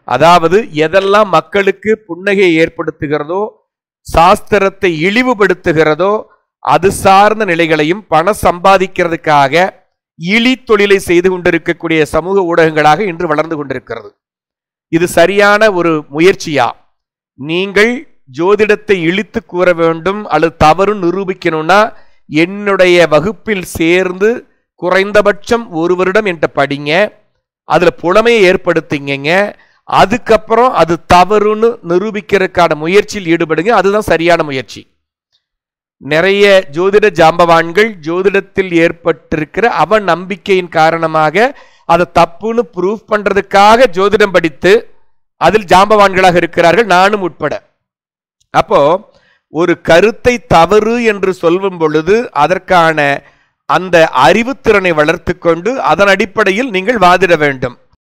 அதாவது எதெல்லாம் மக்களுக்கு புன்னகையை ஏற்படுத்துகிறதோ சாஸ்திரத்தை இழிவுபடுத்துகிறதோ அது சார்ந்த நிலைகளையும் பணம் சம்பாதிக்கிறதுக்காக இழி தொழிலை செய்து கொண்டிருக்கக்கூடிய சமூக ஊடகங்களாக இன்று வளர்ந்து கொண்டிருக்கிறது இது சரியான ஒரு முயற்சியா நீங்கள் ஜோதிடத்தை இழித்து கூற வேண்டும் அல்லது தவறு நிரூபிக்கணும்னா என்னுடைய வகுப்பில் சேர்ந்து குறைந்தபட்சம் ஒரு வருடம் என்கிட்ட படிங்க அதுல புலமையை ஏற்படுத்திங்க அதுக்கப்புறம் அது தவறுன்னு நிரூபிக்கிறதுக்கான முயற்சியில் ஈடுபடுங்க அதுதான் சரியான முயற்சி நிறைய ஜோதிட ஜாம்பவான்கள் ஜோதிடத்தில் ஏற்பட்டிருக்கிற அவ நம்பிக்கையின் காரணமாக அதை தப்புன்னு ப்ரூஃப் பண்றதுக்காக ஜோதிடம் படித்து அதில் ஜாம்பவான்களாக இருக்கிறார்கள் நானும் உட்பட அப்போ ஒரு கருத்தை தவறு என்று சொல்லும் பொழுது அதற்கான அந்த அறிவுத்திறனை வளர்த்து கொண்டு அதன் அடிப்படையில் நீங்கள் வாதிட வேண்டும்